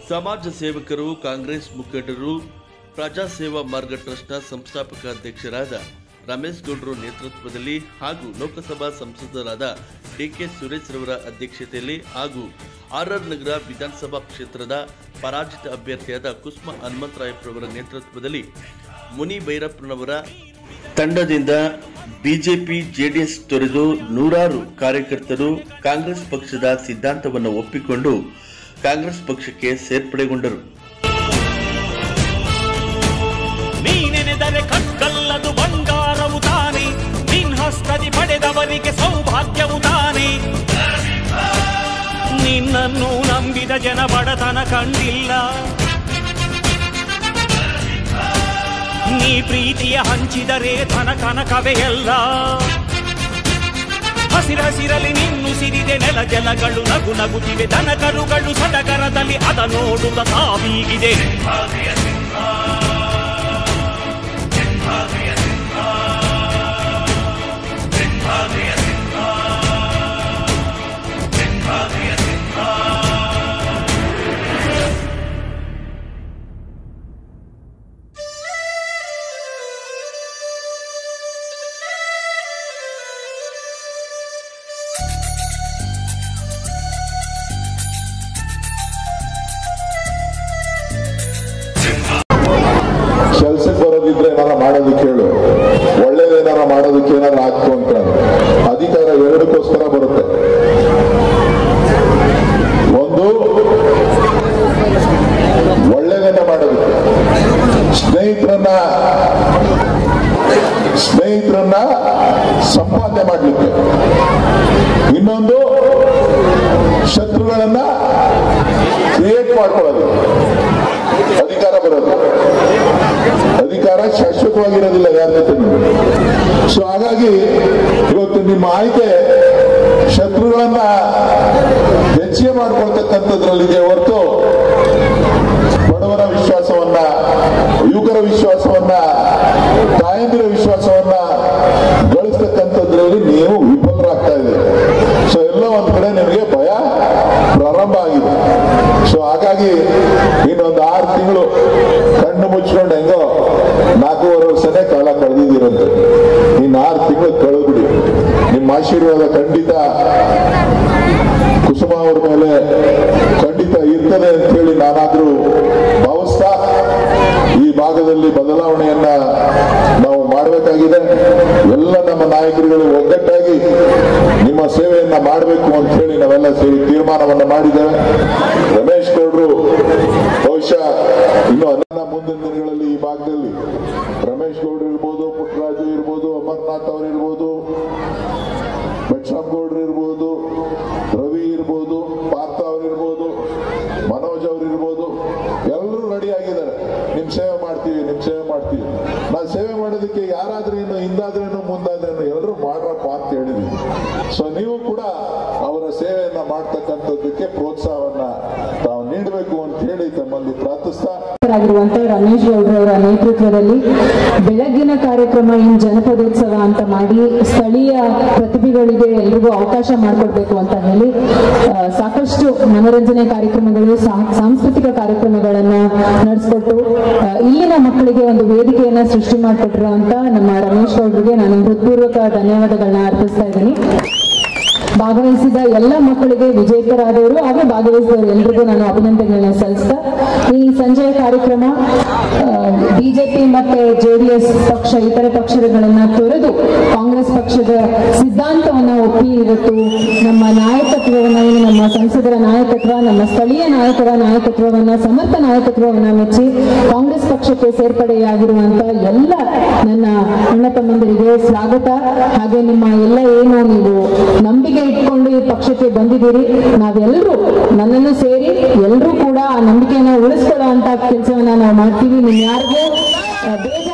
ಸಮಾಜ ಸೇವಕರು ಕಾಂಗ್ರೆಸ್ ಮುಖಂಡರು ಪ್ರಜಾಸೇವಾ ಮಾರ್ಗ ಟ್ರಸ್ಟ್ನ ಸಂಸ್ಥಾಪಕ ಅಧ್ಯಕ್ಷರಾದ ರಮೇಶ್ ಗೌಡ್ರು ನೇತೃತ್ವದಲ್ಲಿ ಹಾಗೂ ಲೋಕಸಭಾ ಸಂಸದರಾದ ಡಿಕೆ ಸುರೇಶ್ ರವರ ಅಧ್ಯಕ್ಷತೆಯಲ್ಲಿ ಹಾಗೂ ಆರ್ಆರ್ ನಗರ ವಿಧಾನಸಭಾ ಕ್ಷೇತ್ರದ ಪರಾಜಿತ ಅಭ್ಯರ್ಥಿಯಾದ ಕುಸ್ಮ ಹನುಮಂತರಾಯಪ್ರವರ ನೇತೃತ್ವದಲ್ಲಿ ಮುನಿ ಭೈರಪ್ಪನವರ ತಂಡದಿಂದ ಬಿಜೆಪಿ ಜೆಡಿಎಸ್ ತೊರೆದು ನೂರಾರು ಕಾರ್ಯಕರ್ತರು ಕಾಂಗ್ರೆಸ್ ಪಕ್ಷದ ಸಿದ್ಧಾಂತವನ್ನು ಒಪ್ಪಿಕೊಂಡು ಕಾಂಗ್ರೆಸ್ ಪಕ್ಷಕ್ಕೆ ಸೇರ್ಪಡೆಗೊಂಡರು ನೀನೆನೆದರೆ ಕಕ್ಕಲ್ಲದು ಬಂಗಾರವು ತಾನೆ ನಿನ್ ಹಸ್ತದಿ ಪಡೆದವರಿಗೆ ಸೌಭಾಗ್ಯವು ತಾನೆ ನಿನ್ನನ್ನು ನಂಬಿದ ಜನ ಬಡತನ ಕಂಡಿಲ್ಲ ನೀ ಪ್ರೀತಿಯ ಹಂಚಿದರೆ ಧನ ಕನಕವೇ ಎಲ್ಲ ಹಸಿರಸಿರಲಿ ನಿನ್ನು ಸಿರಿದೆ ನೆಲ ಜಲಗಳು ನಗು ನಗುತ್ತಿವೆ ದನ ಕರುಗಳು ಸಡಗರದಲ್ಲಿ ಅದ ನೋಡುತ್ತ ತಾವೀಗಿದೆ ಕೆಲ್ಸಕ್ಕೆ ಬರೋದಿದ್ರೆ ಏನಾರ ಮಾಡೋದಕ್ಕೆ ಹೇಳು ಒಳ್ಳೇದೇನಾರ ಮಾಡೋದಕ್ಕೆ ಏನಾರ ಹಾಕು ಅಂತ ಅಧಿಕಾರ ಎರಡಕ್ಕೋಸ್ಕರ ಬರುತ್ತೆ ಒಂದು ಒಳ್ಳೇದನ್ನ ಮಾಡೋದಕ್ಕೆ ಸ್ನೇಹಿತರನ್ನ ಸ್ನೇಹಿತರನ್ನ ಸಂಪಾದನೆ ಮಾಡಲಿಕ್ಕೆ ಇನ್ನೊಂದು ಶತ್ರುಗಳನ್ನ ಕ್ರಿಯೇಟ್ ಮಾಡ್ಕೊಳ್ಳೋದು ಅಧಿಕಾರ ಬರೋದು ಅಧಿಕಾರ ಶಾಶ್ವತವಾಗಿರೋದಿಲ್ಲ ಯಾರ ಜೊತೆ ಸೊ ಹಾಗಾಗಿ ಇವತ್ತು ನಿಮ್ಮ ಆಯ್ಕೆ ಶತ್ರುಗಳನ್ನ ಹೆಚ್ಚಿಗೆ ಮಾಡ್ಕೊಳ್ತಕ್ಕಂಥದ್ರಲ್ಲಿದೆ ಹೊರತು ಬಡವರ ವಿಶ್ವಾಸವನ್ನ ಯುವಕರ ವಿಶ್ವಾಸವನ್ನ ತಾಯಂದಿರ ವಿಶ್ವಾಸವನ್ನ ಗಳಿಸ್ತಕ್ಕಂಥದ್ರಲ್ಲಿ ನೀವು ವಿಫಲರಾಗ್ತಾ ಇದ್ದೀರಿ ಸೊ ಎಲ್ಲ ಒಂದ್ ಕಡೆ ನಿಮಗೆ ಭಯ ಪ್ರಾರಂಭ ಆಗಿದೆ ಸೊ ಹಾಗಾಗಿ ಇನ್ನೊಂದು ಆರು ತಿಂಗಳು ಕಣ್ಣು ಮುಚ್ಕೊಂಡು ಹೆಂಗೋ ನಾಲ್ಕೂವರೆ ವರ್ಷನೇ ಕಾಲ ಕಳೆದಿದ್ದೀರಂತೆ ಇನ್ನು ಆರು ತಿಂಗಳು ಕಳೆದ್ಬಿಡಿ ನಿಮ್ಮ ಆಶೀರ್ವಾದ ಖಂಡಿತ ಕುಸುಮ ಅವ್ರ ಮೇಲೆ ಖಂಡಿತ ಇರ್ತದೆ ಅಂತ ಹೇಳಿ ನಾನಾದ್ರೂ ಭಾವಿಸ್ತಾ ಈ ಭಾಗದಲ್ಲಿ ಬದಲಾವಣೆಯನ್ನ ನಾವು ಮಾಡಬೇಕಾಗಿದೆ ಎಲ್ಲ ನಮ್ಮ ನಾಯಕರುಗಳು ಒಗ್ಗಟ್ಟಾಗಿ ನಿಮ್ಮ ಸೇವೆಯನ್ನ ಮಾಡಬೇಕು ಅಂತ ಹೇಳಿ ನಾವೆಲ್ಲ ಸೇರಿ ತೀರ್ಮಾನವನ್ನ ಮಾಡಿದ್ದೇವೆ ರಮೇಶ್ ಗೌಡ್ರು ಬಹುಶಃ ಇನ್ನು ನನ್ನ ಮುಂದಿನ ದಿನಗಳಲ್ಲಿ ಈ ಭಾಗದಲ್ಲಿ ರಮೇಶ್ ಗೌಡ್ರು ಇರ್ಬೋದು ಪುಟ್ಟರಾಜು ಇರ್ಬೋದು ಅಮರ್ನಾಥ್ ಅವರು ಇರ್ಬೋದು ಬೆಟ್ರಾಮ್ ಗೌಡ್ರು ಇರ್ಬೋದು ರವಿ ಇರ್ಬೋದು ಪಾರ್ಥ ಅವ್ರು ಇರ್ಬೋದು ಮನೋಜ್ ಅವ್ರು ಇರ್ಬೋದು ಎಲ್ಲರೂ ರೆಡಿ ಆಗಿದ್ದಾರೆ ನಿಮ್ ಸೇವೆ ಮಾಡ್ತೀವಿ ನಿಮ್ ಸೇವೆ ಮಾಡ್ತೀವಿ ನಾವು ಸೇವೆ ಮಾಡೋದಕ್ಕೆ ಯಾರಾದ್ರೇನು ಹಿಂದಾದ್ರೇನು ಮುಂದಾದ್ರೇನು ಎಲ್ಲರೂ ಮಾಡ್ರಪ್ಪ ಅಂತ ಹೇಳಿದ್ವಿ ಸೊ ನೀವು ಕೂಡ ಅವರ ಸೇವೆಯನ್ನ ಮಾಡ್ತಕ್ಕಂಥದ್ದಕ್ಕೆ ಪ್ರೋತ್ಸಾಹವನ್ನ ತಾವು ನೀಡಬೇಕು ಅಂತ ಹೇಳಿ ತಮ್ಮಲ್ಲಿ ಪ್ರಾರ್ಥಿಸ್ತಾ ಆಗಿರುವಂತ ರಮೇಶ್ ಗೌಡ್ರವರ ನೇತೃತ್ವದಲ್ಲಿ ಬೆಳಗ್ಗಿನ ಕಾರ್ಯಕ್ರಮ ಇನ್ ಜನಪದೋತ್ಸವ ಅಂತ ಮಾಡಿ ಸ್ಥಳೀಯ ಪ್ರತಿಭೆಗಳಿಗೆ ಎಲ್ರಿಗೂ ಅವಕಾಶ ಮಾಡಿಕೊಡ್ಬೇಕು ಅಂತ ಹೇಳಿ ಆ, ಸಾಕಷ್ಟು ಮನೋರಂಜನೆ ಕಾರ್ಯಕ್ರಮಗಳು ಸಾ- ಸಾಂಸ್ಕೃತಿಕ ಕಾರ್ಯಕ್ರಮಗಳನ್ನ ನಡೆಸ್ಕೊಟ್ಟು ಆ, ಇಲ್ಲಿನ ಮಕ್ಕಳಿಗೆ ಒಂದು ವೇದಿಕೆಯನ್ನ ಸೃಷ್ಟಿ ಮಾಡಿಕೊಟ್ರು ಅಂತ ನಮ್ಮ ರಮೇಶ್ ಗೌಡ್ರಿಗೆ ನಾನು ಹೃತ್ಪೂರ್ವಕ ಧನ್ಯವಾದಗಳನ್ನ ಅರ್ಪಿಸ್ತಾ ಇದ್ದೀನಿ ಭಾಗವಹಿಸಿದ ಎಲ್ಲ ಮಕ್ಕಳಿಗೆ ವಿಜೇತರಾದವರು ಹಾಗೂ ಭಾಗವಹಿಸಿದವರು ಎಲ್ರಿಗೂ ನಾನು ಅಭಿನಂದನೆಗಳನ್ನ ಸಲ್ಲಿಸ್ತಾ ಈ ಸಂಜೆಯ ಕಾರ್ಯಕ್ರಮ ಬಿಜೆಪಿ ಮತ್ತೆ ಜೆಡಿಎಸ್ ಪಕ್ಷ ಇತರೆ ಪಕ್ಷಗಳನ್ನ ತೊರೆದು ಕಾಂಗ್ರೆಸ್ ಪಕ್ಷದ ಸಿದ್ಧಾಂತವನ್ನ ಒಪ್ಪಿ ಇವತ್ತು ನಮ್ಮ ನಾಯಕತ್ವವನ್ನ ಏನು ನಮ್ಮ ಸಂಸದರ ನಾಯಕತ್ವ ನಮ್ಮ ಸ್ಥಳೀಯ ನಾಯಕರ ನಾಯಕತ್ವವನ್ನ ಸಮರ್ಥ ನಾಯಕತ್ವವನ್ನ ಮೆಚ್ಚಿ ಕಾಂಗ್ರೆಸ್ ಪಕ್ಷಕ್ಕೆ ಸೇರ್ಪಡೆಯಾಗಿರುವಂತ ಎಲ್ಲ ನನ್ನ ಅಣ್ಣ ತಮ್ಮಂದಿರಿಗೆ ಸ್ವಾಗತ ಹಾಗೆ ನಿಮ್ಮ ಎಲ್ಲ ಏನು ನೀವು ನಂಬಿಕೆ ಇಟ್ಕೊಂಡು ಈ ಪಕ್ಷಕ್ಕೆ ಬಂದಿದ್ದೀರಿ ನಾವೆಲ್ಲರೂ ನನ್ನನ್ನು ಸೇರಿ ಎಲ್ಲರೂ ಕೂಡ ಆ ನಂಬಿಕೆಯನ್ನ ಉಳಿಸ್ಕೊಳ್ಳೋ ಅಂತ ಕೆಲಸವನ್ನ ನಾವು ಮಾಡ್ತೀವಿ ನೀವು ಯಾರಿಗೂ ಆ, ಬೇಗ